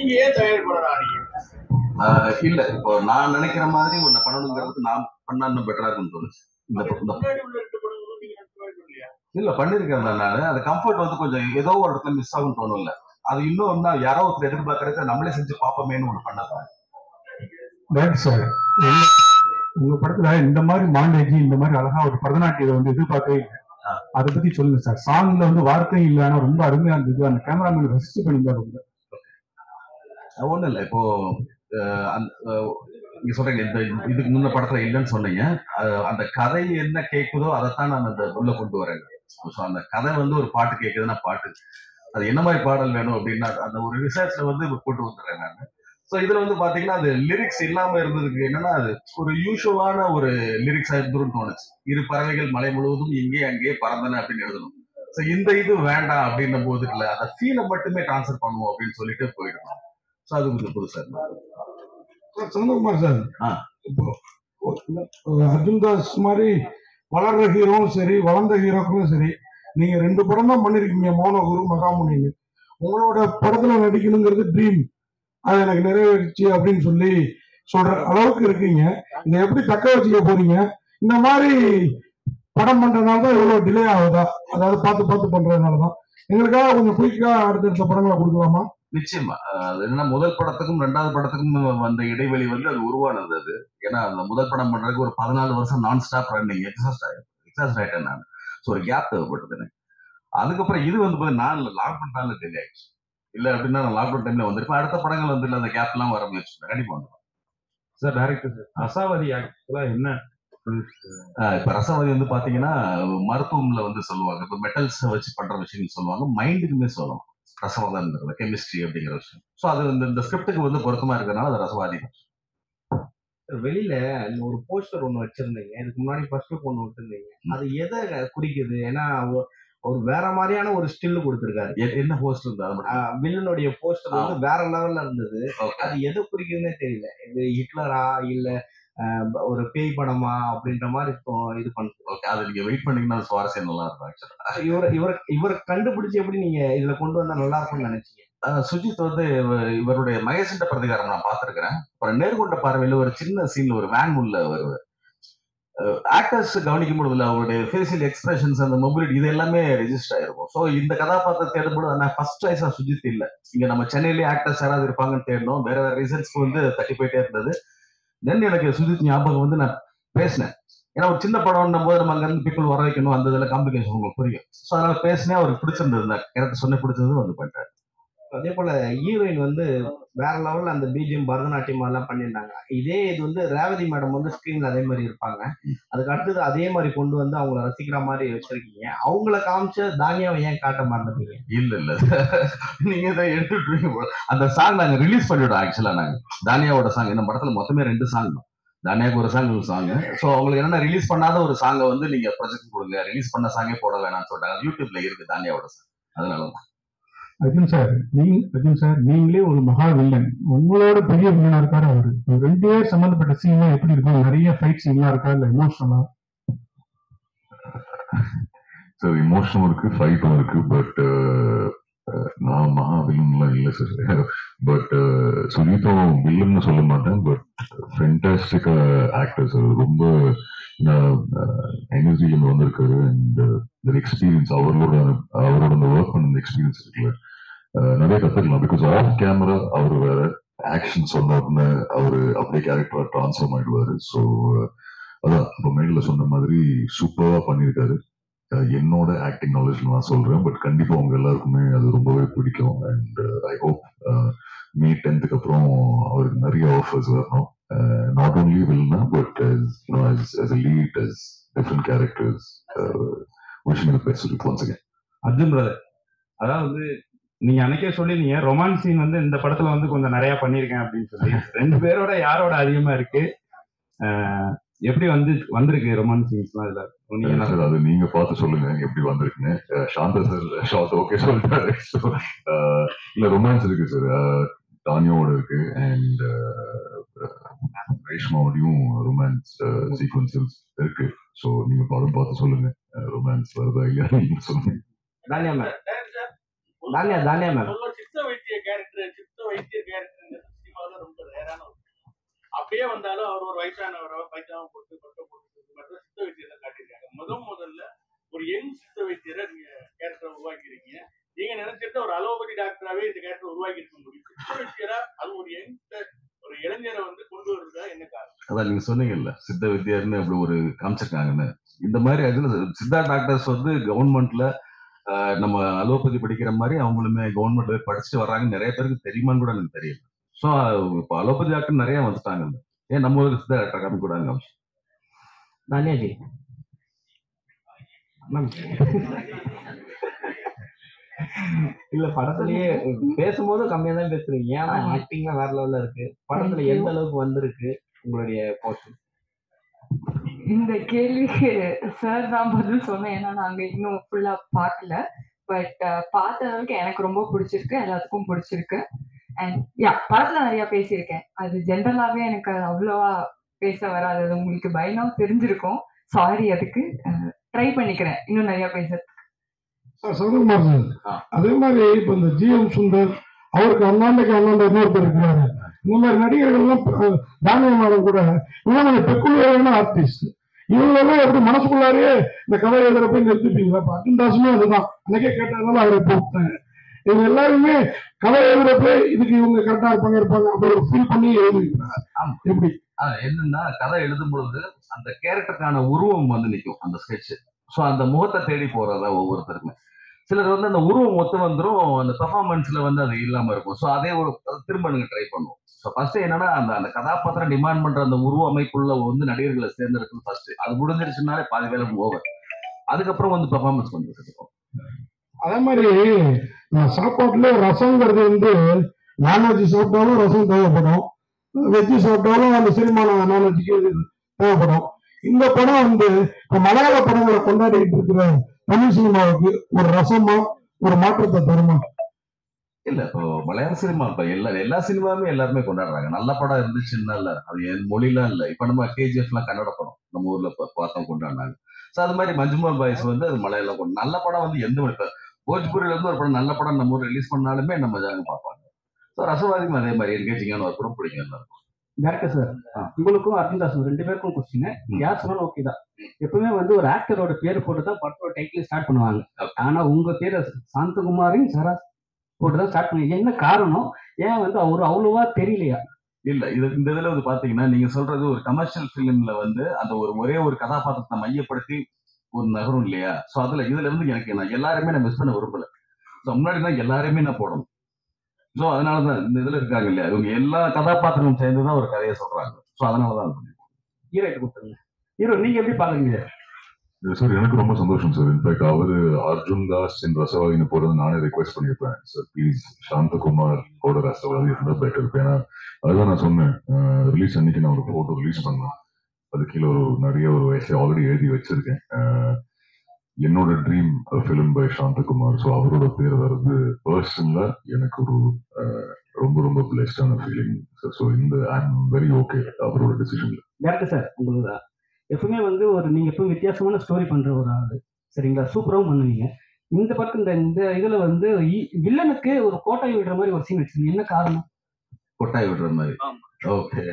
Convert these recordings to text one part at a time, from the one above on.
நீங்க ஏன் தயாரிப்பாளர் ஆனீங்க ஆஹ் இல்ல இப்போ நான் நினைக்கிற மாதிரி ஒண்ணு பண்ணணுங்கிறதுக்கு நான் பண்ணா இன்னும் பெட்டரா இருக்கும்னு தோணுச்சு இந்த அதுக்கு இந்த- முன்னாடி உள்ள ரெண்டு படங்களும் நீங்க try பண்ணலையா? இல்ல பண்ணிருக்கேன் நான் நானு. அந்த கம்ஃபர்ட் வந்து கொஞ்சம் ஏதோ ஒரு இடத்துல மிஸ் ஆகும் தோணும்ல அது இன்னும் ஒன்னா யாரோ ஒருத்தர் எதிர்பார்க்கறத நம்மளே செஞ்சு பார்ப்போமேன்னு ஒண்ணு பண்ணதான் ரைட் சார் உங்க படத்துல இந்த மாதிரி மாண்டேஜ் இந்த மாதிரி அழகா ஒரு பரதநாட்டியத்தை வந்து எதிர்பார்க்கவே இல்லை ஆ. அதை பத்தி சொல்லுங்க சார் சாங்ல வந்து வார்த்தை இல்லாம ரொம்ப அருமையா இருந்தது அந்த கேமராமேன் ரசிச்சு பண்ணியிருந்தாரு ரொம்ப ஒண்ணும் இல்ல இப்போ ஆஹ் அந்த ஆஹ் நீங்க சொல்றீங்க இந்த இதுக்கு முன்ன படத்துல இல்லைன்னு சொன்னீங்க ஆஹ் அந்த கதை என்ன கேக்குதோ அதைத்தான் நான் அந்த உள்ள கொண்டு வரேன் ஸோ அந்த கதை வந்து ஒரு பாட்டு கேக்குதுன்னா பாட்டு அது என்ன மாதிரி பாடல் வேணும் அப்படின்னா அந்த ஒரு ரிசர்ச்ல வந்து கொண்டு வந்துடுறேன் நான் ஸோ இதுல வந்து பாத்தீங்கன்னா அது லிரிக்ஸ் இல்லாம இருந்ததுக்கு என்னன்னா அது ஒரு யூஷுவலான ஒரு லிரிக்ஸ் இருந்துரும் தோணுச்சு இரு பறவைகள் மலை முழுவதும் இங்கே அங்கேயே பறந்தன அப்படின்னு எழுதணும் ஸோ இந்த இது வேண்டாம் அப்படின்னும் போது இல்ல அந்த ஃபீலை மட்டுமே ட்ரான்ஸ்ஃபர் பண்ணுவோம் அப்படின்னு சொல்லிட்டு போயிடணும் ஸோ அது கொஞ்சம் புதுசா இருந்தது சந்தகுமார் சார் ஆ. இப்போ ஒரு அர்ஜுன் தாஸ் மாதிரி வளர்ற ஹீரோவும் சரி வளர்ந்த ஹீரோக்களும் சரி நீங்க ரெண்டு படம் தான் பண்ணிருக்கீங்க மௌனகுரு மகாமுனின்னு உங்களோட படத்துல நடிக்கணுங்கிறது ட்ரீம் அது எனக்கு நிறைவேறிச்சு அப்படின்னு சொல்லி சொல்ற அளவுக்கு இருக்கீங்க இதை எப்படி தக்க வச்சுக்க போறீங்க இந்த மாதிரி படம் பண்றதுனால தான் இவ்வளவு டிலே ஆகுதா அதாவது பார்த்து பார்த்து பண்றதுனால தான் எங்களுக்காக கொஞ்சம் குயிக்கா அடுத்தடுத்த படங்களை கொடுக்கலாமா நிச்சயமா அஹ் அது என்னன்னா முதல் படத்துக்கும் ரெண்டாவது படத்துக்கும் வந்த இடைவெளி வந்து அது உருவானது அது ஏன்னா அந்த முதல் படம் பண்றதுக்கு ஒரு பதினாலு வருஷம் நான் ஸ்டாப் ரன்னிங் எக்ஸாஸ்ட் எக்ஸாஸ்ட் ஆயிட்டேன் நான் ஸோ ஒரு கேப் தேவைப்பட்டது எனக்கு அதுக்கப்புறம் இது வந்து பாத்தீங்கன்னா நான் லாக்டவுன் டைம்ல டிலே ஆயிடுச்சு இல்ல அப்படின்னா நான் லாக்டவுன் டைம்ல வந்திருப்பேன் அடுத்த படங்கள் வந்து இல்ல அந்த கேப் எல்லாம் வர முயற்சி பண்ணேன். கண்டிப்பா வந்துடும் சார் டைரக்டர் சார் அசாவதி ஆக்சுவலா என்ன ஆஹ் இப்ப ரசவாதி வந்து பாத்தீங்கன்னா மருத்துவம்ல வந்து சொல்லுவாங்க இப்ப மெட்டல்ஸ் வச்சு பண்ற விஷயங்கள் சொல்லுவாங்க மைண்டுக்குமே சொல்லலாம் ரசவாதம்ங்கிறது கெமிஸ்ட்ரி அப்படிங்கிற விஷயம் ஸோ அது இந்த இந்த ஸ்கிரிப்டுக்கு வந்து பொருத்தமா இருக்கிறதுனால அது ரசவாதி தான் வெளியில இந்த ஒரு போஸ்டர் ஒண்ணு வச்சிருந்தீங்க இதுக்கு முன்னாடி ஃபர்ஸ்ட் லுக் ஒண்ணு விட்டுருந்தீங்க அது எதை குறிக்குது ஏன்னா அவ- அவர் வேற மாதிரியான ஒரு ஸ்டில் கொடுத்திருக்காரு எ- என்ன போஸ்ட் இருந்தா அது மட்டும் ஆஹ் வில்லனுடைய போஸ்டர் வந்து வேற லெவல்ல இருந்தது Okay. அது எதை குறிக்குதுன்னே தெரியல இது ஹிட்லரா இல்ல ஆஹ் ஒரு பேய் படமா அப்படின்ற மாதிரி இப்போ இது பண்ணுது ஓகே அது நீங்க வெயிட் பண்ணீங்கன்னா அது சுவாரஸ்யம் நல்லா இருக்கும் ஆக்சுவலா இவரை இவரை இவரை கண்டுபிடிச்சு எப்படி நீங்க இதுல கொண்டு வந்தா நல்லா இருக்கும்னு நினைச்சீங்க சுஜித் வந்து இவ- இவருடைய மகேசண்ட பிரதிகாரம் நான் பார்த்திருக்கிறேன் அப்புறம் நேர்கொண்ட பார்வையில ஒரு சின்ன சீன்ல ஒரு வேன் உள்ள வருவார் ஆக்டர்ஸ் கவனிக்கும் பொழுதுல அவருடைய ஃபேஷியல் எக்ஸ்பிரஷன்ஸ் அந்த மொபிலிட்டி இது எல்லாமே ரெஜிஸ்டர் ஆயிருக்கும் ஸோ இந்த கதாபாத்திரம் தேடும்போது நான் ஃபர்ஸ்ட் சாய்ஸா சுஜித் இல்ல இங்க நம்ம சென்னையிலேயே ஆக்டர்ஸ் யாராவது இருப்பாங்கன்னு தேடணும் வேற வேற ரீசன்ஸ்க்கு வந்து தட்டி போயிட்டே இருந்தது தென் எனக்கு சுஜித் ஞாபகம் வந்து நான் பேசினேன் ஏன்னா ஒரு சின்ன படம்னும் போது நம்ம அங்க இருந்து பீப்புள் வர வைக்கணும் அந்த இதில் காம்ப்ளிகேஷன் உங்களுக்கு புரியும் ஸோ அதனால பேசினேன் அவருக்கு பிடிச்சிருந்தது இந்த எனக்கு சொன்ன பிடிச்சது வந்து பண்ணிட்டாரு அதே போல ஹீரோயின் வந்து வேற லெவல்ல அந்த பிஜிஎம் பரதநாட்டியம் எல்லாம் பண்ணியிருந்தாங்க இதே இது வந்து ரேவதி மேடம் வந்து ஸ்கிரீன்ல அதே மாதிரி இருப்பாங்க அதுக்கு அடுத்தது அதே மாதிரி கொண்டு வந்து அவங்கள ரசிக்கிற மாதிரி வச்சிருக்கீங்க அவங்கள காமிச்ச தானியாவை ஏன் காட்ட மாட்டேங்க இல்ல இல்ல நீங்க இதை எடுத்துட்டு போல. அந்த சாங் நாங்க ரிலீஸ் பண்ணிவிடும் ஆக்சுவலா நாங்க தானியாவோட சாங் இந்த படத்துல மொத்தமே ரெண்டு சாங் தான் தானியாவுக்கு ஒரு சாங் ஒரு சாங் ஸோ அவங்களுக்கு என்னன்னா ரிலீஸ் பண்ணாத ஒரு சாங்கை வந்து நீங்க ப்ரொஜெக்ட் கொடுங்க ரிலீஸ் பண்ண சாங்கே போட வேணாம்னு சொல்றாங்க அது யூடியூப்ல இருக்கு தானியாவோட சாங் அதனால தான். அர்ஜுன் சார் நீங்க அர்ஜுன் சார் நீங்களே ஒரு மகா வில்லன் உங்களோட பெரிய வில்லனா இருக்காரு அவரு இந்த ரெண்டு பேர் சம்பந்தப்பட்ட சீன்லாம் எப்படி இருக்கும் நிறைய ஃபைட் சீன்லாம் இருக்கா இல்ல எமோஷனலா ஸோ இமோஷனும் இருக்கு ஃபைட்டும் இருக்கு பட் நான் மகா வில்லன்லாம் இல்லை சார் பட் சுஜித்தும் வில்லன்னு சொல்ல மாட்டேன் பட் ஃபென்டாஸ்டிக்கா ஆக்டர் சார் ரொம்ப என்எஸ்டியில் வந்திருக்காரு அண்ட் எக்ஸ்பீரியன்ஸ் அவரோட அவரோட அந்த ஒர்க் பண்ண எக்ஸ்பீரியன்ஸ் இருக்குல்ல அஹ், நிறைய கத்துக்கலாம் பிகாஸ் ஆஃப் கேமரா அவர் வேற ஆக்ஷன் சொன்ன உடனே அவரு அப்படியே கேரக்டரா ட்ரான்ஸ்ஃபார்ம் ஆயிடுவாரு ஸோ அதான் இப்போ மெயின்ல சொன்ன மாதிரி சூப்பரா பண்ணியிருக்காரு அஹ் என்னோட ஆக்டிங் நாலேஜ் நான் சொல்றேன் பட் கண்டிப்பா உங்க எல்லாருக்குமே அது ரொம்பவே பிடிக்கும் அண்ட் ஐ ஹோப் மே டென்த்துக்கு அப்புறம் அவருக்கு நிறைய ஆஃபர்ஸ் வரணும் நாட் ஓன்லி வில்னா but as a lead as different characters விஷயம் best once again Arjun brother அதாவது நீங்க அன்னைக்கே சொல்லிருந்தீங்க ரொமான்ஸ் சீன் வந்து இந்த படத்துல வந்து கொஞ்சம் நிறைய பண்ணியிருக்கேன் அப்படின்னு சொல்லி ரெண்டு பேரோட யாரோட அதிகமா இருக்கு அஹ் எப்படி வந்து வந்திருக்கு ரொமான்ஸ் சீன்ஸ்லாம் இதுல நீங்க என்ன சார் அது நீங்க பார்த்து சொல்லுங்க எப்படி வந்திருக்குன்னு ah Santha sir short okay சொல்லிட்டாரு So, அஹ் இல்ல ரொமான்ஸ் இருக்கு சார் தானியோட இருக்கு அண்ட் ரேஷ்மாவோடையும் ரொமான்ஸ் சீக்வன்சஸ் இருக்கு ஸோ நீங்க படம் பார்த்து சொல்லுங்க ரொமான்ஸ் வருதா இல்லையா நீங்க சொல்லுங்க தானியா மேம் தானியா தானியா மேம் சித்த வைத்திய கேரக்டர் சித்த வைத்தியர் கேரக்டர் சினிமாவில் ரொம்ப ரேரான ஒரு விஷயம். அப்படியே வந்தாலும் அவர் ஒரு வயசானவரோ பைத்தாம போட்டு கொட்டை போட்டு இது மாதிரி தான் சித்த வைத்தியரை காட்டியிருக்காங்க முதல் முதல்ல ஒரு யங் சித்த வைத்தியரை நீங்க கேரக்டர் உருவாக்கியிருக்கீங்க நீங்க நினைச்சிருந்த ஒரு அலோபதி டாக்டராவே இந்த கேரக்டர் உருவாக்கி இருக்க முடியும் சித்த வைத்தியரா அது ஒரு யங் ஒரு இளைஞரை வந்து கொண்டு வருதா என்ன காரணம் அதான் நீங்க சொன்னீங்கல்ல சித்த வித்யார்னு அப்படி ஒரு காமிச்சிருக்காங்கன்னு இந்த மாதிரி அதுல சித்தா டாக்டர்ஸ் வந்து கவர்மெண்ட்ல நம்ம அலோபதி படிக்கிற மாதிரி அவங்களுமே கவர்மெண்ட்ல படிச்சுட்டு வர்றாங்க நிறைய பேருக்கு தெரியுமான்னு கூட எனக்கு தெரியல ஸோ இப்போ அலோபதி டாக்டர் நிறைய வந்துட்டாங்க ஏன் நம்ம ஊருக்கு சித்தா டாக்டர் காமிக்கூடாங்க தன்யாஜி மேம் இல்ல படத்துலயே பேசும்போது கம்மியா தான் பேசுறீங்க ஏன்னா ஆக்டிங்லாம் வேற லெவல்ல இருக்கு படத்துல எந்த அளவுக்கு வந்திருக்கு உங்களுடைய போர்ஷன் இந்த கேள்விக்கு சார் தான் பதில் சொன்னேன் ஏன்னா நாங்க இன்னும் ஃபுல்லா பார்க்கல பட் பார்த்த அளவுக்கு எனக்கு ரொம்ப பிடிச்சிருக்கு எல்லாத்துக்கும் பிடிச்சிருக்கு அண்ட் யா படத்துல நிறைய பேசியிருக்கேன் அது ஜென்ரலாவே எனக்கு அது அவ்வளோவா பேச வராது அது உங்களுக்கு பயணம் தெரிஞ்சிருக்கும் சாரி அதுக்கு ட்ரை பண்ணிக்கிறேன் இன்னும் நிறைய பேச சார் சரத்குமார் சார் ஆ. அதே மாதிரி இப்போ இந்த ஜிஎம் சுந்தர் அவருக்கு அண்ணாண்டைக்கு அண்ணாண்ட இன்னொருத்தர் இருக்கிறாரு இந்த மாதிரி நடிகர்கள்லாம் அஹ், தானிய மேடம் கூட இவங்க கொஞ்சம் பெக்குலரான ஆர்டிஸ்ட் இவங்களெல்லாம் எப்படி மனசுக்குள்ளாரே இந்த கதை எழுதுற போய் நிறுத்திப்பீங்களா இப்போ அர்ஜுன்தாஸுமே அதுதான் அன்னைக்கே கேட்டதுனால அவரை போட்டேன் இவங்க எல்லாருமே கதை எழுதுறப்ப இதுக்கு இவங்க கரெக்டா இருப்பாங்க இருப்பாங்க அப்படி ஒரு ஃபீல் பண்ணி எழுதுவீங்களா ஆமா. எப்படி ஆஹ் என்னன்னா கதை எழுதும் பொழுது அந்த கேரக்டருக்கான உருவம் வந்து நிற்கும் அந்த ஸ்கெட்ச் ஸோ அந்த முகத்தை தேடி போறதா ஒவ்வொருத்தருக்குமே சிலர் வந்து அந்த உருவம் ஒத்து வந்துரும் அந்த பெர்ஃபார்மன்ஸ்ல வந்து அது இல்லாம இருக்கும் ஸோ அதே ஒரு அது திரும்ப நீங்க ட்ரை பண்ணுவோம் ஸோ ஃபர்ஸ்ட் என்னன்னா அந்த அந்த கதாபாத்திரம் டிமாண்ட் பண்ற அந்த உருவ அமைப்புள்ள வந்து நடிகர்களை தேர்ந்தெடுக்கிறது ஃபர்ஸ்ட் அது முடிஞ்சிருச்சுனாலே பாதி வேலை ஓவர் அதுக்கப்புறம் வந்து பெர்ஃபார்மன்ஸ் வந்துட்டு இருக்கும் அதே மாதிரி நான் சாப்பாட்டுல ரசங்கிறது வந்து நான்வெஜ் சாப்பிட்டாலும் ரசம் தேவைப்படும் வெஜ்ஜு சாப்பிட்டாலும் அந்த செரிமானம் நான்வெஜ்ஜுக்கு இது தேவைப்படும் இந்த படம் வந்து இப்ப மலையாள படங்களை கொண்டாடிட்டு இருக்கிற தமிழ் சினிமாவுக்கு ஒரு ரசமா ஒரு மாற்றத்தை தருமா இல்ல இப்போ மலையாள சினிமா இப்ப எல்லா எல்லா சினிமாவுமே எல்லாருமே கொண்டாடுறாங்க நல்ல படம் இருந்துச்சுன்னா இல்ல அது என் மொழிலாம் இல்ல இப்ப நம்ம கேஜிஎஃப் எல்லாம் கன்னட படம் நம்ம ஊர்ல பா- பார்த்தோம் கொண்டாடினாங்க சோ அது மாதிரி மஞ்சுமல் பாய்ஸ் வந்து அது மலையாளம் கொண்டு நல்ல படம் வந்து எந்த மொழி- இப்ப போஜ்பூரில இருந்து ஒரு படம் நல்ல படம் நம்ம ஊர் ரிலீஸ் பண்ணாலுமே நம்ம ஜாங்க பார்ப்பாங்க ஸோ ரசவாதிக்கும் அதே மாதிரி என்கேஜிங்கான ஒரு படம் பிடிக்கும் எல்லாருக்கும் டேரக்டர் சார் உங்களுக்கும் அர்ஜுன்தாஸ் ரெண்டு பேருக்கும் கொஸ்டின் யார் சொன்னாலும் ஓகே தான் எப்பவுமே வந்து ஒரு ஆக்டரோட பேர் போட்டு தான் படத்தோட டைட்டில் ஸ்டார்ட் பண்ணுவாங்க ஆனா உங்க பேரை சாந்தகுமாரின் சரஸ் போட்டு தான் ஸ்டார்ட் பண்ணி என்ன காரணம் ஏன் வந்து அவரு அவ்வளவா தெரியலையா இல்ல இது இந்த இதுல வந்து பாத்தீங்கன்னா நீங்க சொல்றது ஒரு கமர்ஷியல் பிலிம்ல வந்து அந்த ஒரு ஒரே ஒரு கதாபாத்திரத்தை மையப்படுத்தி ஒரு நகரும் இல்லையா சோ அதுல இதுல இருந்து எனக்கு நான் எல்லாருமே நான் மிஸ் பண்ண விரும்பல ஸோ முன்னாடி தான் எல்லாருமே நான் போடணும் ஸோ அதனாலதான் இந்த இதுல இருக்காங்க இல்லையா இவங்க எல்லா கதாபாத்திரமும் சேர்ந்து தான் ஒரு கதையை சொல்றாங்க ஸோ அதனாலதான் அது பண்ணிருக்கோம். ஹீரோயிட்ட கொடுத்துருங்க ஹீரோ நீங்க எப்படி பாக்குறீங்க சார் எனக்கு ரொம்ப சந்தோஷம் சார் இன்ஃபேக்ட் அவரு அர்ஜுன் தாஸ் இன் ரசவாதின்னு போறது நானே ரெக்வெஸ்ட் பண்ணியிருப்பேன் சார் ப்ளீஸ் சாந்தகுமார் ஓட ரசவாதி இருந்தால் பெட்டர் ஏன்னா அதுதான் நான் சொன்னேன் ரிலீஸ் அன்னைக்கு நான் ஒரு போட்டோ ரிலீஸ் பண்ணேன் அது கீழே ஒரு நிறைய ஒரு வயசை ஆல்ரெடி எழுதி வச்சிருக்கேன் அஹ், என்னோட dream film by Santhakumar so அவரோட பேர் வர்றது பர்சன்ல எனக்கு ஒரு அஹ், ரொம்ப ரொம்ப பிளெஸ்டான ஃபீலிங் ஸோ இந்த ஐ எம் வெரி ஓகே அவரோட டிசிஷன்ல டேரக்டர் சார் உங்களுக்கு எப்பவுமே வந்து ஒரு நீங்க எப்பவும் வித்தியாசமான ஸ்டோரி பண்ற ஒரு ஆளு சரிங்களா சூப்பராகவும் பண்ணுவீங்க இந்த படத்துல இந்த இந்த இதுல வந்து இ- வில்லனுக்கு ஒரு கோட்டை விடுற மாதிரி ஒரு சீன் வச்சிருக்கீங்க என்ன காரணம் கொட்டாய் விடுற மாதிரி ஆமா. ஓகே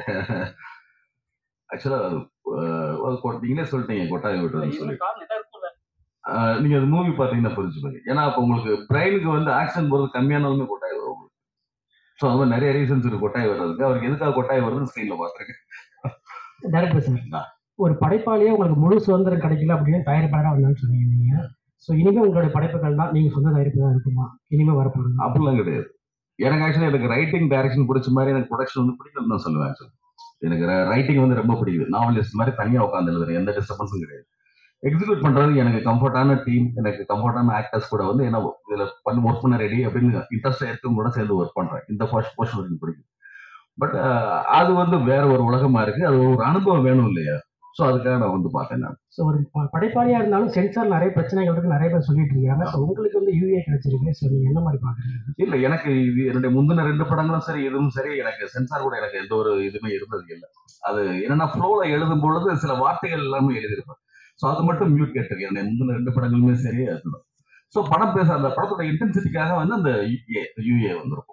ஆக்சுவலா அது அஹ், அது கொ- நீங்களே சொல்லிட்டீங்க கொட்டாய் விடுறதுன்னு சொல்லி காரணம் எதா இருக்கும்ல ஆஹ் நீங்க அது மூவி பாத்தீங்கன்னா புரிஞ்சுப்பீங்க ஏன்னா அப்ப உங்களுக்கு பிரெயினுக்கு வந்து ஆக்ஷன் போறது கம்மியானாலுமே கொட்டாய் வரும் உங்களுக்கு ஸோ அது மாதிரி நிறைய ரீசன்ஸ் இருக்கு கொட்டாய் வர்றதுக்கு அவருக்கு எதுக்காக கொட்டாய் வருதுன்னு ஸ்க்ரீன்ல பாத்துருக்கேன் டேரக்டர் சார் ஒரு படைப்பாளியே உங்களுக்கு முழு சுதந்திரம் கிடைக்கல அப்படின்னு தயாரிப்பாளராக வந்தான்னு சொன்னீங்க நீங்க ஸோ இனிமே உங்களுடைய படைப்புகள் தான் நீங்க சொந்த தயாரிப்பு தான் இருக்குமா இனிமே வரப்போகுது அப்படிலாம் கிடையாது எனக்கு ஆக்சுவலி எனக்கு ரைட்டிங் டைரக்ஷன் பிடிச்ச மாதிரி எனக்கு ப்ரொடக்ஷன் வந்து பிடிக்கும் தான் சொல்லுவேன் actually. எனக்கு ரைட்டிங் வந்து ரொம்ப பிடிக்குது நாவலிஸ்ட் மாதிரி தனியா உட்காந்து எழுதுறேன் எந்த டிஸ்டர்பன்ஸும் கிடையாது எக்ஸிக்யூட் பண்றது எனக்கு கம்ஃபர்டான டீம் எனக்கு கம்ஃபர்டான ஆக்டர்ஸ் கூட வந்து என்ன இதுல பண்ணி ஒர்க் பண்ண ரெடி அப்படின்னு இன்ட்ரெஸ்ட் இருக்கவங்க கூட சேர்ந்து ஒர்க் பண்றேன் இந்த போர்ஷன் எனக்கு பிடிக்கும் பட் அது வந்து வேற ஒரு உலகமா இருக்கு அது ஒரு அனுபவம் வேணும் இல்லையா ஸோ அதுக்காக நான் வந்து பார்த்தேன் நான் ஸோ ஒரு ப- படைப்பாளியா இருந்தாலும் சென்சார் நிறைய பிரச்சனைகள் இருக்கு நிறைய பேர் சொல்லிட்டு இருக்காங்க ஸோ உங்களுக்கு வந்து யூஏ கிடைச்சிருக்கு ஸோ நீங்க என்ன மாதிரி பாக்குறீங்க இல்ல எனக்கு இது என்னுடைய முந்தின ரெண்டு படங்களும் சரி இதுவும் சரி எனக்கு சென்சார் கூட எனக்கு எந்த ஒரு இதுவுமே இருந்தது இல்லை அது என்னன்னா ஃப்ளோல எழுதும் பொழுது சில வார்த்தைகள் எல்லாமே எழுதியிருப்பேன் ஸோ அது மட்டும் மியூட் கேட்டிருக்கேன் என்னுடைய முந்தின ரெண்டு படங்களுமே சரி அதுதான் ஸோ படம் பேச அந்த படத்தோட இன்டென்சிட்டிக்காக வந்து அந்த யூஏ யூஏ வந்திருக்கும்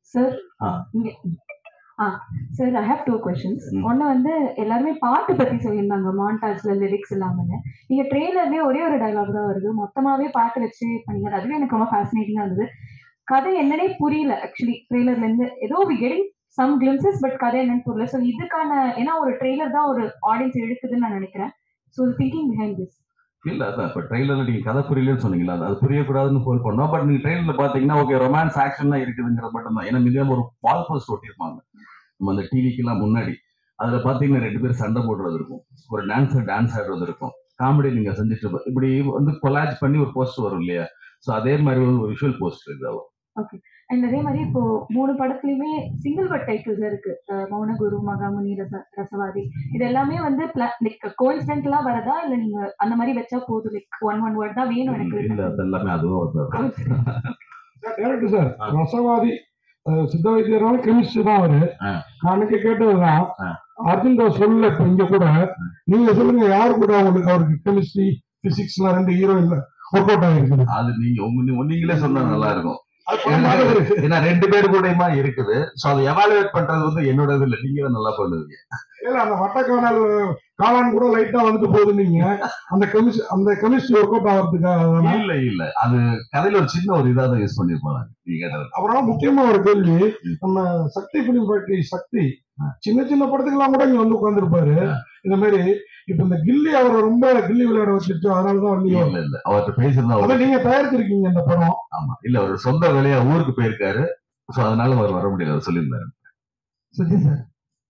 சார் ஆ. இங்க ah sir I have two questions hmm. ஒன்று வந்து எல்லாருமே பாட்டு பற்றி சொல்லியிருந்தாங்க மாண்டாஜ்ல லிரிக்ஸ் இல்லாமல் நீங்க ட்ரெய்லர்லேயே ஒரே ஒரு டயலாக் தான் வருது மொத்தமாவே பாட்டு வச்சு பண்ணீங்க அதுவே எனக்கு ரொம்ப ஃபேசினேட்டிங்காக இருந்தது கதை என்னன்னே புரியல ஆக்சுவலி ட்ரெய்லர்ல இருந்து ஏதோ we getting some glimpses but கதை என்னன்னு புரியல ஸோ இதுக்கான ஏன்னா ஒரு ட்ரெய்லர் தான் ஒரு ஆடியன்ஸ் இழுக்குதுன்னு நான் நினைக்கிறேன் ஸோ திங்கிங் பிஹைண்ட் திஸ் இல்ல அதான் இப்ப ட்ரெயிலர்ல நீங்க கதை புரியலன்னு சொன்னீங்களா அது- அது புரியக்கூடாதுன்னு ஃபோன் பண்ணோம் பட் நீங்க ட்ரெயிலர்ல பாத்தீங்கன்னா ஓகே ரொமான்ஸ் ஆக்ஷன்லாம் இருக்குதுங்கிறது மட்டும் தான் ஏன்னா மினிமம் ஒரு வால் போஸ்ட் ஒட்டியிருப்பாங்க நம்ம அந்த டிவிக்கெல்லாம் முன்னாடி அதுல பாத்தீங்கன்னா ரெண்டு பேர் சண்டை போடுறது இருக்கும் ஒரு டான்ஸர் டான்ஸ் ஆடுறது இருக்கும் காமெடி நீங்க செஞ்சுட்டு இருப்ப- இப்படி வந்து கொலாஜ் பண்ணி ஒரு போஸ்ட் வரும் இல்லையா சோ அதே மாதிரி ஒரு விஷுவல் போஸ்ட் இதாகும் அண்ட் அதே மாதிரி இப்போ மூணு படத்துலயுமே சிங்கிள் பட் டைட்டில்ஸ் இருக்கு அஹ் மௌனகுரு மகாமுனி ரச ரசவாதி இது எல்லாமே வந்து லைக் கோயின்சிடென்ட்லாம் வரதா இல்ல நீங்க அந்த மாதிரி வச்சா போதும் லைக் ஒன் ஒன் வேர்ட் தான் வேணும் இல்ல எனக்கு அது எல்லாமே அதுவும் வந்து டேரக்டர் சார் ஆ. ரசவாதி அஹ், சித்த வைத்தியரான கெமிஸ்ட்ரி தான் அவரு ஆ. நான் அன்னைக்கு கேட்டதுதான் ஆ. அர்ஜுன் தாஸ் சொல்ல இப்ப இங்க கூட நீங்க சொல்லுங்க யாரு கூட அவங்களுக்கு அவருக்கு கெமிஸ்ட்ரி பிசிக்ஸ்லாம் ரெண்டு ஹீரோயின்ல ஒர்க் அவுட் ஆகிருக்குது அது நீங்க உங்க நீங்களே சொன்னா நல்லா இருக்கும் அது படமாவே இருக்கு. ஏன்னா ரெண்டு பேர் கூடயுமா இருக்குது சோ அதை எவாலுவேட் பண்றது வந்து என்னோட இது இல்ல நீங்க தான் நல்லா பண்ணுவீங்க இல்ல அந்த வட்டக்கானல் காளான் கூட லைட்டா வந்துட்டு போகுது நீங்க அந்த கெமிஸ்ட்ரி அந்த கெமிஸ்ட்ரி ஒர்க் அவுட் ஆகிறதுக்காக தானே. இல்ல இல்ல அது கதையில ஒரு சின்ன ஒரு இதா தான் யூஸ் பண்ணிருப்பாங்க நீங்க கேட்டது அப்புறம் முக்கியமா ஒரு கேள்வி நம்ம சக்தி பிலிம் ஃபேக்டரி சக்தி சின்ன சின்ன படத்துக்கெல்லாம் கூட இங்க வந்து உட்காந்துருப்பாரு இந்த மாதிரி இப்ப இந்த கில்லி அவரை ரொம்ப கில்லி விளையாட வச்சுட்டு அதனாலதான் இல்லையோ இல்ல இல்ல அவர்கிட்ட பேசியிருந்தா அதை அவர் நீங்க தயாரிச்சிருக்கீங்க இந்த படம் ஆமா இல்ல அவர் சொந்த வேலையா ஊருக்கு போயிருக்காரு சோ அதனால அவர் வர முடியல அவர் சொல்லியிருந்தாரு சுஜி சார்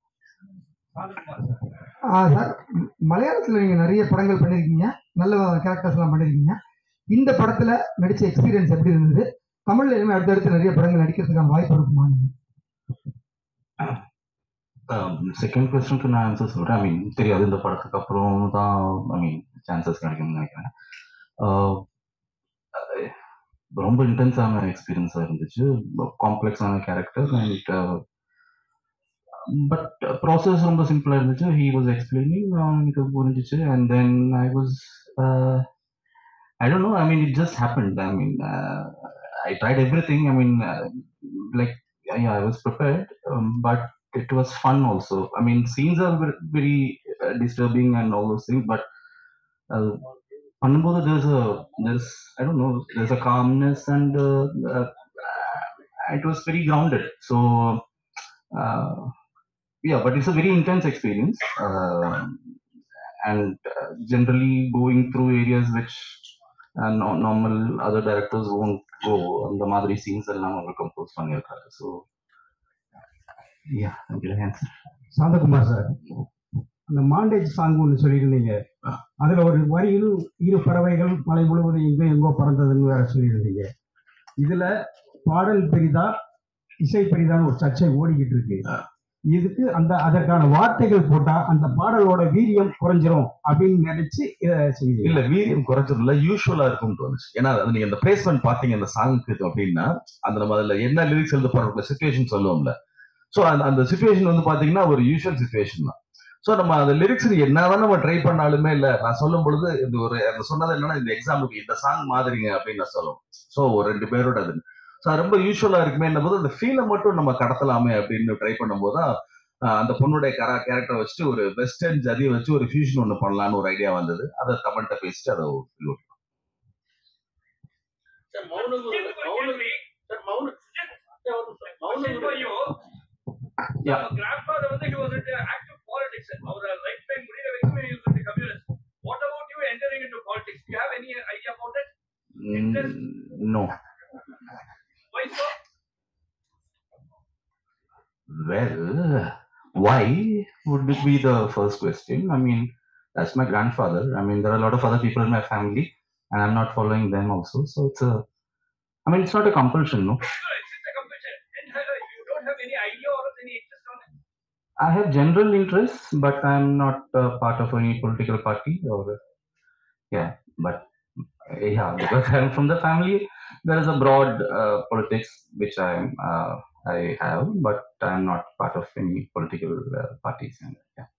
ஆ சார் ம், மலையாளத்துல நீங்க நிறைய படங்கள் பண்ணிருக்கீங்க நல்ல கேரக்டர்ஸ் எல்லாம் பண்ணிருக்கீங்க இந்த படத்துல நடிச்ச எக்ஸ்பீரியன்ஸ் எப்படி இருந்தது தமிழ்ல இனிமே அடுத்தடுத்து நிறைய படங்கள் நடிக்கிறதுக்கான வாய்ப்பு இருக்குமா செகண்ட் கொஸ்டினுக்கு நான் ஆன்சர் சொல்கிறேன் ஐ மீன் தெரியாது இந்த படத்துக்கு அப்புறம் தான் ஐ மீன் சான்சஸ் கிடைக்கும்னு நினைக்கிறேன் ஆஹ் ரொம்ப இன்டென்ஸான எக்ஸ்பீரியன்ஸாக இருந்துச்சு காம்ப்ளெக்ஸான கேரக்டர் அண்ட் பட் ப்ராசஸ் ரொம்ப சிம்பிளாக இருந்துச்சு ஹீ வாஸ் எக்ஸ்பிளைனிங் எனக்கு புரிஞ்சிச்சு and then I was I don't know I mean it just happened I mean I tried everything I mean like I was prepared but it was fun also. I mean, scenes are very, very uh, disturbing and all those things, but uh, பண்ணும்போது there's a there's I don't know there's a calmness and uh, uh, it was very grounded. So uh, yeah, but it's a very intense experience uh, and uh, generally going through areas which uh, no, normal other directors won't go. அந்த மாதிரி scenes எல்லாம் அவங்க compose பண்ணியிருக்காரு so yeah answer Santhakumar sir அந்த montage song ஒன்று சொல்லியிருந்தீங்க அதில் ஒரு வரியில் இரு பறவைகள் மலை முழுவதும் எங்கோ எங்கோ பறந்ததுன்னு வேற சொல்லியிருந்தீங்க இதில் பாடல் பெரிதா இசை பெரிதான்னு ஒரு சர்ச்சை ஓடிக்கிட்டு இருக்கு இதுக்கு அந்த அதற்கான வார்த்தைகள் போட்டா அந்த பாடலோட வீரியம் குறைஞ்சிரும் அப்படின்னு நினைச்சு இதை செஞ்சீங்க இல்ல வீரியம் குறைஞ்சதுல யூஸ்வலா இருக்கும் தோணுச்சு ஏன்னா அது நீங்க அந்த பிளேஸ்மெண்ட் பாத்தீங்க அந்த சாங்க்கு அப்படின்னா அந்த நம்ம அதுல என்ன லிரிக்ஸ் எழுத போறோம் சுச்சுவேஷன் சொல்லுவோம்ல ஸோ அந்த அந்த சுச்சுவேஷன் வந்து பாத்தீங்கன்னா ஒரு யூஷுவல் சுச்சுவேஷன் தான் ஸோ நம்ம அந்த லிரிக்ஸ் என்னதான் நம்ம ட்ரை பண்ணாலுமே இல்ல நான் சொல்லும் பொழுது இது ஒரு அந்த சொன்னது என்னன்னா இந்த எக்ஸாம்பிளுக்கு இந்த சாங் மாதிரிங்க அப்படின்னு நான் சொல்லுவோம் ஸோ ஒரு ரெண்டு பேரோட அது ஸோ அது ரொம்ப யூஸ்வலா இருக்குமே போது அந்த ஃபீலை மட்டும் நம்ம கடத்தலாமே அப்படின்னு ட்ரை பண்ணும்போது தான் ஆஹ் அந்த பொண்ணுடைய கரா கேரக்டர் வச்சுட்டு ஒரு வெஸ்டர்ன் ஜதியை வச்சு ஒரு ஃபியூஷன் ஒன்று பண்ணலான்னு ஒரு ஐடியா வந்தது அதை தமிழ்கிட்ட பேசிட்டு அதை fill out sir Mounaguru Mounaguru sir Mouna sir, ஒரு நிமிஷம். மௌனகுரு Yeah. grandfather வந்து he was into active politics அவர் லைஃப் டைம் முடிகிற வரைக்கும் he was into communist what about you entering into politics do you have any idea about it Mm, no. why so Well, why would it be the first question? I mean, that's my grandfather. I mean, there are a lot of other people in my family, and I'm not following them also. So it's a, I mean, it's not a compulsion, no. no it's just a compulsion and uh, you don't have any idea or any interest on it I have general interests, but I'm not uh, part of any political party or, yeah, but uh, yeah, because I'm from the family, there is a broad uh, politics which I'm, uh, I have, but I'm not part of any political uh, parties. And, yeah.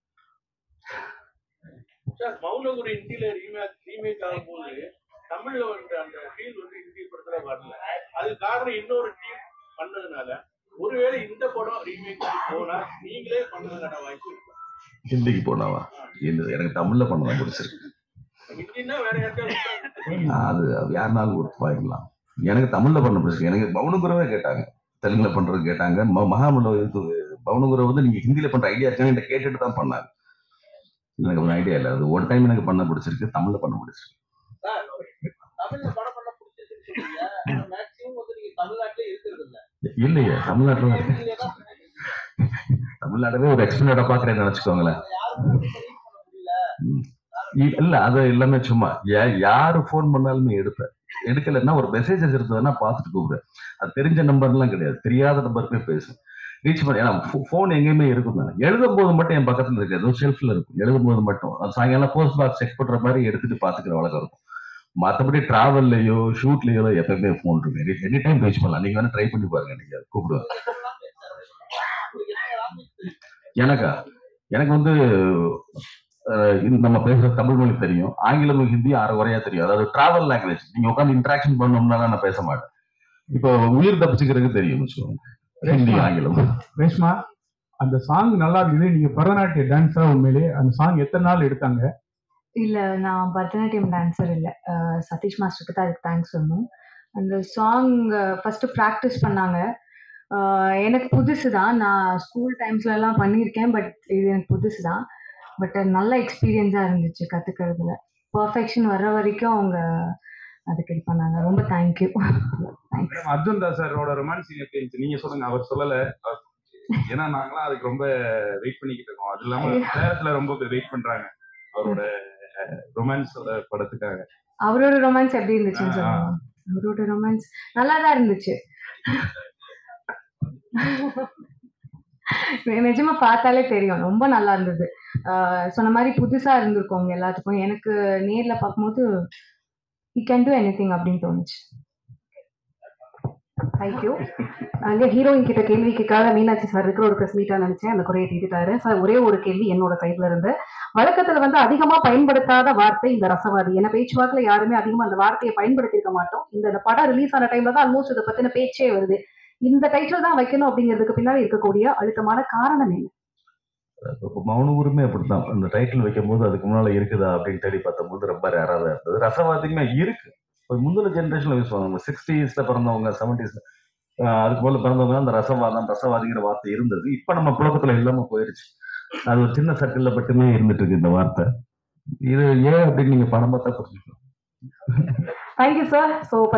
Sir Mounaguru ஹிந்தில remake remake ஆகும்போது தமிழ்ல வந்து அந்த feel வந்து ஹிந்தி படத்துல வரல அது காரணம் இன்னொரு டீம் பண்ணதுனால ஒருவேளை இந்த படம் ரீமேக் போனா நீங்களே பண்ணதுக்கான வாய்ப்பு இருக்கு ஹிந்திக்கு போனாவா இந்த எனக்கு தமிழ்ல பண்ணதான் பிடிச்சிருக்கு ஹிந்தின்னா வேற யாருக்காவது அது யாருனாலும் கொடுத்து வாங்கிக்கலாம் எனக்கு தமிழ்ல பண்ண பிடிச்சிருக்கு எனக்கு பவுனுகுரவே கேட்டாங்க தெலுங்குல பண்றது கேட்டாங்க ம- மகாமல இது பவுனுகுர வந்து நீங்க ஹிந்தியில பண்ற ஐடியா இருக்கான்னு என்கிட்ட கேட்டுட்டு தான் பண்ணாங்க எனக்கு ஒரு ஐடியா இல்லை அது ஒரு டைம் எனக்கு பண்ண பிடிச்சிருக்கு தமிழ்ல பண்ண பிடிச்சிருக்கு சார், தமிழ்ல படம் பண்ண பிடிச்சிருக்குன்னு சொல்றீங்க மேக்ஸிமம் வந்து நீங்க தமிழ்நாட்டிலே இருக்கிறது இல்ல இல்லையே தமிழ்நாட்டுல தான் இருக்கு. ஹிந்தியிலே தான் தமிழ்நாடவே ஒரு எக்ஸ்பிளேட்டா பாக்குறேன்னு நினைச்சுக்கோங்களேன் ம். இ- இல்ல அது எல்லாமே சும்மா யா- யாரு ஃபோன் பண்ணாலுமே எடுப்பேன் எடுக்கலைன்னா ஒரு மெசேஜஸ் இருந்ததுன்னா பார்த்துட்டு கூப்பிடுவேன் அது தெரிஞ்ச நம்பர்லாம் கிடையாது தெரியாத நம்பருக்கே பேசும் ரீச் பண்ணி ஏன்னா ஃபோன் எங்கேயுமே இருக்கும் தானே எழுதும் போது மட்டும் என் பக்கத்துல இருக்கு ஏதோ ஷெல்ஃப்ல இருக்கும் எழுதும் போது மட்டும் அது சாயங்காலம் போஸ்ட் பாக்ஸ் செக் பண்ற மாதிரி எடுத்துட்டு பாத்துக்கிற வழக்கம் இருக்கும் மற்றபடி டிராவல்லையோ ஷூட்லயோ எப்பயுமே ஃபோன் இருக்கு எனி டைம் ரீச் பண்ணலாம் நீங்க வேணா ட்ரை பண்ணி பாருங்க நீங்க கூப்பிடுவேன் எனக்கா எனக்கு வந்து அஹ், இது நம்ம பேசுற தமிழ் மொழி தெரியும் ஆங்கிலமும் ஹிந்தி அரை குறையா தெரியும் அதாவது டிராவல் லாங்குவேஜ் நீங்க உட்காந்து இன்ட்ராக்ஷன் பண்ணோம்னால நான் பேச மாட்டேன் இப்போ உயிர் தப்பிச்சுக்கிறதுக்கு தெரியும் வச்சுக்கோங்க ஹிந்தி ஆங்கிலம் ரேஷ்மா அந்த சாங் நல்லா இருந்தது நீங்க பரதநாட்டிய டான்ஸா உண்மையிலே அந்த சாங் எத்தனை நாள் எடுத்தாங்க இல்ல நான் பரதநாட்டியம் டான்சர் இல்ல அஹ் சதீஷ் மாஸ்டருக்கு தான் அதுக்கு தேங்க்ஸ் சொல்லணும் அந்த சாங் ஃபர்ஸ்ட் ப்ராக்டிஸ் பண்ணாங்க அஹ் எனக்கு புதுசு தான் நான் ஸ்கூல் டைம்ஸ்ல எல்லாம் பண்ணியிருக்கேன் பட் இது எனக்கு புதுசு தான் பட் நல்ல எக்ஸ்பீரியன்ஸாக இருந்துச்சு கற்றுக்கிறதுல பர்ஃபெக்ஷன் வர்ற வரைக்கும் அவங்க அதுக்கு இது பண்ணாங்க ரொம்ப thank you thanks madam Arjun Das சாரோட ரொமான்சிங் எப்படி இருந்துச்சு நீங்க சொல்லுங்க அவர் சொல்லல அவர் ஏன்னா நாங்களாம் அதுக்கு ரொம்ப வெயிட் பண்ணிக்கிட்டு இருக்கோம் அது இல்லாம நேரத்துல ரொம்ப வெயிட் பண்றாங்க அவரோட ரொமான்ஸ் படத்துக்காக அவரோட ரொமான்ஸ் எப்படி இருந்துச்சுன்னு ஆ, ஆ. சொல்லுங்க அவரோட ரொமான்ஸ் நல்லா தான் இருந்துச்சு நி- நிஜமா பார்த்தாலே தெரியும் ரொம்ப நல்லா இருந்தது ஆஹ் சொன்ன மாதிரி புதுசா இருந்திருக்கும் உங்க எல்லாத்துக்கும் எனக்கு நேர்ல பார்க்கும்போது you can do anything அப்படின்னு தோணுச்சு தேங்க்யூ அங்கே ஹீரோயின் கிட்ட கேள்வி கேட்காத மீனாட்சி சார் இருக்கிற ஒரு ப்ரெஸ் மீட்டா நினைச்சேன் அந்த குறையை தீர்த்துட்டாரு சார் ஒரே ஒரு கேள்வி என்னோட சைட்ல இருந்து வழக்கத்துல வந்து அதிகமா பயன்படுத்தாத வார்த்தை இந்த ரசவாதி ஏன்னா பேச்சுவாக்குல யாருமே அதிகமா அந்த வார்த்தையை பயன்படுத்தியிருக்க மாட்டோம் இந்த இந்த படம் ரிலீஸ் ஆன டைம்ல தான் ஆல்மோஸ்ட் இதை பத்தின பேச்சே வருது இந்த டைட்டில் தான் வைக்கணும் அப்படிங்கிறதுக்கு பின்னாடி இருக்கக்கூடிய அழுத்தமான காரணம் என்ன இப்போ மௌனகுருமே அப்படித்தான் அந்த டைட்டில் வைக்கும் போது அதுக்கு முன்னால இருக்குதா அப்படின்னு தேடி பார்த்தபோது ரொம்ப ரேராக தான் இருந்தது ரசவாதியுமே இருக்கு இப்போ முந்தின ஜென்ரேஷன்ல யூஸ் பண்ணுவாங்க சிக்ஸ்டீஸ்ல பிறந்தவங்க செவன்டீஸ்ல அதுக்கு போல பிறந்தவங்க அந்த ரசவாதம் ரசவாதிங்கிற வார்த்தை இருந்தது இப்போ நம்ம புழக்கத்துல இல்லாம போயிருச்சு அது ஒரு சின்ன சர்க்கிள்ல மட்டுமே இருந்துட்டு இருக்கு இந்த வார்த்தை இது ஏன் அப்படின்னு நீங்க படம் பார்த்தா புரிஞ்சுக்கலாம் தேங்க்யூ சார் ஸோ